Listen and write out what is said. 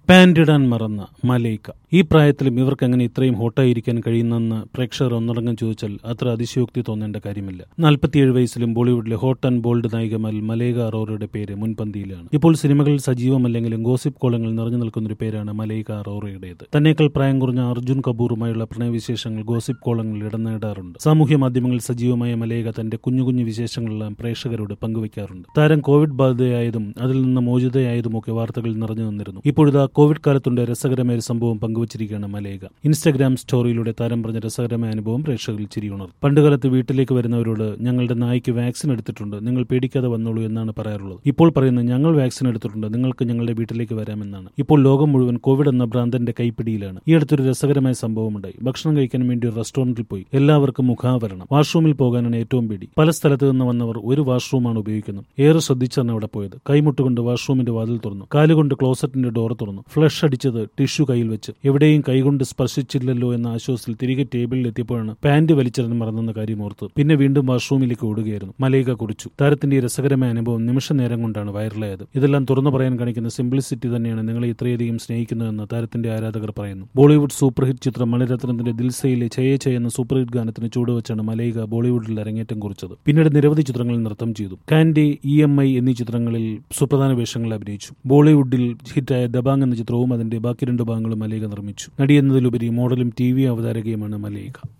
പാൻറിടാൻ മറന്ന മലൈക്ക ഈ പ്രായത്തിലും ഇവർക്ക് എങ്ങനെ ഇത്രയും ഹോട്ടായിരിക്കാൻ കഴിയുന്നെന്ന് പ്രേക്ഷകർ ഒന്നടങ്കം ചോദിച്ചാൽ അത്ര അതിശയോക്തി തോന്നേണ്ട കാര്യമില്ല നാൽപ്പത്തിയേഴ് വയസ്സിലും ബോളിവുഡിലെ ഹോട്ട് ആൻഡ് ബോൾഡ് നായികമാൽ മലേക അറോറയുടെ പേര് മുൻപന്തിയിലാണ് ഇപ്പോൾ സിനിമകളിൽ സജീവമല്ലെങ്കിലും ഗോസിപ്പ് കോളങ്ങൾ നിറഞ്ഞു നിൽക്കുന്ന ഒരു പേരാണ് മലൈക അറോറയുടേത് തന്നേക്കാൾ പ്രായം കുറഞ്ഞ അർജുൻ കപൂറുമായുള്ള പ്രണയവിശേഷങ്ങൾ ഗോസിപ്പ് കോളങ്ങളിൽ ഇടം നേടാറുണ്ട് സാമൂഹ്യ മാധ്യമങ്ങളിൽ സജീവമായ മലൈക തന്റെ കുഞ്ഞു കുഞ്ഞു വിശേഷങ്ങളെല്ലാം പ്രേക്ഷകരോട് പങ്കുവയ്ക്കാറുണ്ട് താരം കോവിഡ് ബാധിതയായതും അതിൽ നിന്ന് മോചിതയായതുമൊക്കെ വാർത്തകൾ നിറഞ്ഞു നിന്നിരുന്നു ഇപ്പോഴിതാ കോവിഡ് കാലത്തുണ്ട് രസകരമായ ഒരു സംഭവം പങ്കുവച്ചിരിക്കുകയാണ് മലേക ഇൻസ്റ്റഗ്രാം സ്റ്റോറിയിലൂടെ താരം പറഞ്ഞ രസകരമായ അനുഭവം പ്രേക്ഷകരിൽ ചിരിയുണർ പണ്ടുകാലത്ത് വീട്ടിലേക്ക് വരുന്നവരോട് ഞങ്ങളുടെ നായ്ക്ക് വാക്സിൻ എടുത്തിട്ടുണ്ട് നിങ്ങൾ പേടിക്കാതെ വന്നോളൂ എന്നാണ് പറയാറുള്ളത് ഇപ്പോൾ പറയുന്നത് ഞങ്ങൾ വാക്സിൻ എടുത്തിട്ടുണ്ട് നിങ്ങൾക്ക് ഞങ്ങളുടെ വീട്ടിലേക്ക് വരാമെന്നാണ് ഇപ്പോൾ ലോകം മുഴുവൻ കോവിഡ് എന്ന ഭ്രാന്തന്റെ കൈപ്പിടിയിലാണ് ഈ അടുത്തൊരു രസകരമായ സംഭവമുണ്ടായി ഭക്ഷണം കഴിക്കാൻ വേണ്ടി ഒരു റെസ്റ്റോറന്റിൽ പോയി എല്ലാവർക്കും മുഖാവരണം വാഷ്റൂമിൽ പോകാനാണ് ഏറ്റവും പേടി പല സ്ഥലത്ത് നിന്ന് വന്നവർ ഒരു വാഷ്റൂമാണ് ഉപയോഗിക്കുന്നത് ഏറെ ശ്രദ്ധിച്ചാണ് അവിടെ പോയത് കൈമുട്ടുകൊണ്ട് വാഷ്റൂമിന്റെ വാതിൽ തുറന്നു കാലുകൊണ്ട് ക്ലോസറ്റിന്റെ ഡോർ തുറന്നു ഫ്ലഷ് അടിച്ചത് ടിഷ്യൂ കയ്യിൽ വെച്ച് എവിടെയും കൈകൊണ്ട് സ്പർശിച്ചില്ലല്ലോ എന്ന ആശ്വാസത്തിൽ തിരികെ ടേബിളിൽ എത്തിയപ്പോഴാണ് പാന്റ് വലിച്ചെറിഞ്ഞ് മറന്നെന്ന കാര്യം ഓർത്ത് പിന്നെ വീണ്ടും വാഷ്റൂമിലേക്ക് ഓടുകയായിരുന്നു മലയിക കുറിച്ചു താരത്തിന്റെ ഈ രസകരമായ അനുഭവം നിമിഷ നേരം കൊണ്ടാണ് വൈറലായത് ഇതെല്ലാം തുറന്നു പറയാൻ കാണിക്കുന്ന സിംപ്ലിസിറ്റി തന്നെയാണ് നിങ്ങളെ ഇത്രയധികം സ്നേഹിക്കുന്നതെന്ന് താരത്തിന്റെ ആരാധകർ പറയുന്നു ബോളിവുഡ് സൂപ്പർ ഹിറ്റ് ചിത്രം മണിരത്നത്തിന്റെ ദിൽസയിലെ ചയ ചയ എന്ന സൂപ്പർ ഹിറ്റ് ഗാനത്തിന് ചുവടുവെച്ചാണ് മലയിക ബോളിവുഡിൽ അരങ്ങേറ്റം കുറിച്ചത് പിന്നീട് നിരവധി ചിത്രങ്ങളിൽ നൃത്തം ചെയ്തു കാൻഡി ഇ എം ഐ എന്നീ ചിത്രങ്ങളിൽ സുപ്രധാന വേഷങ്ങളിൽ അഭിനയിച്ചു ബോളിവുഡിൽ ഹിറ്റായ ദബാങ് എന്ന ചിത്രവും അതിന്റെ ബാക്കി രണ്ട് ഭാഗങ്ങളും മലയിക നിർമ്മിച്ചു നടി എന്നതിലുപരി മോഡലും ടി വി അവതാരകയുമാണ് മലയിക